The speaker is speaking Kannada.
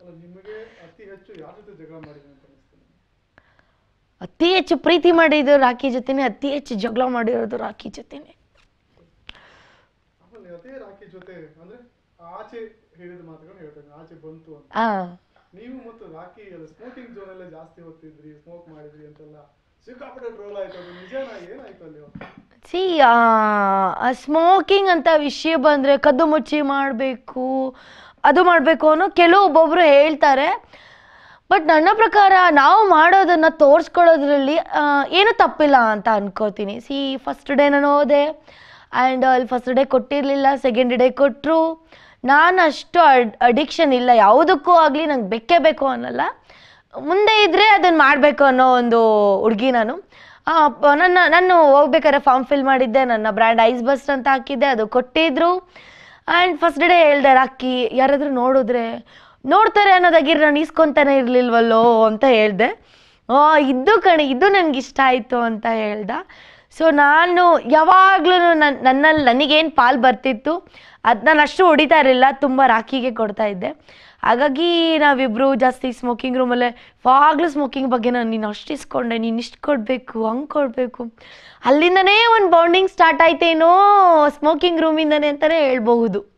ಅಲ್ಲ ನಿಮಗೆ ಅತಿ ಹೆಚ್ಚು ಯಾರ ಜೊತೆ ಜಗಳ ಮಾಡಿದೆ ಅಂತ ಅನಿಸ್ತದೆ ಅತಿ ಹೆಚ್ಚು ಪ್ರೀತಿ ಮಾಡಿದ್ದು ರಾಖಿ ಜೊತೆನೆ ಅತಿ ಹೆಚ್ಚು ಜಗಳ ಮಾಡಿರೋದು ರಾಖಿ ಜೊತೆನೆ ಆಮೇಲೆ ಅದೇ ರಾಖಿ ಜೊತೆ ಅಂದ್ರೆ ಆಚೆ ಹೇಳಿದ ಮಾತುಗಳು ಹೇಳ್ತೇನೆ ಆಚೆ ಬಂತು ಅಂತ ಆ ನೀವು ಮತ್ತು ರಾಖಿ ಸ್ಮೋಕಿಂಗ್ ಝೋನ್ ಅಲ್ಲೇ ಜಾಸ್ತಿ ಹೊತ್ತಿದ್ರಿ ಸ್ಮೋಕ್ ಮಾಡಿದ್ರಿ ಅಂತೆಲ್ಲ ಸಿಕ್ಕಾಪಟ್ಟೆ ಟ್ರೋಲ್ ಆಯ್ತು ಅದು ನಿಜನಾ ಏನಾಯ್ತು ಅಲ್ಲಿ ಸಿ ಸ್ಮೋಕಿಂಗ್ ಅಂತ ವಿಷಯ ಬಂದರೆ ಕದ್ದು ಮುಚ್ಚಿ ಮಾಡಬೇಕು ಅದು ಮಾಡಬೇಕು ಅನ್ನೋ ಕೆಲವೊಬ್ಬೊಬ್ರು ಹೇಳ್ತಾರೆ ಬಟ್ ನನ್ನ ಪ್ರಕಾರ ನಾವು ಮಾಡೋದನ್ನು ತೋರಿಸ್ಕೊಳ್ಳೋದ್ರಲ್ಲಿ ಆ, ಏನೂ ತಪ್ಪಿಲ್ಲ ಅಂತ ಅನ್ಕೋತೀನಿ ಸಿ ಫಸ್ಟ್ ಡೇ ನಾನು ಹೋದೆ ಆ್ಯಂಡ್ ಅಲ್ಲಿ ಫಸ್ಟ್ ಡೇ ಕೊಟ್ಟಿರಲಿಲ್ಲ ಸೆಕೆಂಡ್ ಡೇ ಕೊಟ್ಟರು ನಾನು ಅಷ್ಟು ಅಡ್ ಅಡಿಕ್ಷನ್ ಇಲ್ಲ ಯಾವುದಕ್ಕೂ ಆಗಲಿ ನಂಗೆ ಬೇಕೇ ಬೇಕು ಅನ್ನಲ್ಲ ಮುಂದೆ ಇದ್ದರೆ ಅದನ್ನು ಮಾಡಬೇಕು ಅನ್ನೋ ಒಂದು ಹುಡುಗಿ ನಾನು ಆ, ಪ- ನನ್ನ ನಾನು ಹೋಗ್ಬೇಕಾದ್ರೆ ಫಾರ್ಮ್ ಫಿಲ್ ಮಾಡಿದ್ದೆ ನನ್ನ ಬ್ರ್ಯಾಂಡ್ ಐಸ್ ಬಸ್ಟ್ ಅಂತ ಹಾಕಿದ್ದೆ ಅದು ಕೊಟ್ಟಿದ್ರು ಆ್ಯಂಡ್ ಫಸ್ಟ್ ಡೇ ಹೇಳ್ದೆ ರಾಕಿ ಯಾರಾದರೂ ನೋಡಿದ್ರೆ ನೋಡ್ತಾರೆ ಅನ್ನೋದಾಗಿರ್ ನಾನು ಇಸ್ಕೊತಾನೆ ಇರಲಿಲ್ವಲ್ಲೋ ಅಂತ ಹೇಳ್ದೆ ಆ ಇದ್ದು ಕಣೆ ಇದು ನನಗೆ ಇಷ್ಟ ಆಯಿತು ಅಂತ ಹೇಳ್ದ ಸೊ ನಾನು ಯಾವಾಗಲೂ ನನ್ನ ನನ್ನಲ್ಲಿ ನನಗೇನು ಪಾಲು ಬರ್ತಿತ್ತು ಅದು ನಾನು ಅಷ್ಟು ಹೊಡಿತಾ ಇರಲಿಲ್ಲ ತುಂಬ ರಾಖಿಗೆ ಕೊಡ್ತಾ ಇದ್ದೆ ಹಾಗಾಗಿ ನಾವಿಬ್ಬರು ಜಾಸ್ತಿ ಸ್ಮೋಕಿಂಗ್ ರೂಮಲ್ಲೇ ಯಾವಾಗಲೂ ಸ್ಮೋಕಿಂಗ್ ಬಗ್ಗೆ ನಾನು ನೀನು ಅಷ್ಟು ಇಸ್ಕೊಂಡೆ ನೀನು ಇಷ್ಟು ಕೊಡಬೇಕು ಹಂಗೆ ಕೊಡಬೇಕು ಅಲ್ಲಿಂದನೇ ಒಂದು ಬಾಂಡಿಂಗ್ ಸ್ಟಾರ್ಟ್ ಆಯ್ತೇನೋ ಸ್ಮೋಕಿಂಗ್ ರೂಮಿಂದನೇ ಅಂತಲೇ ಹೇಳ್ಬಹುದು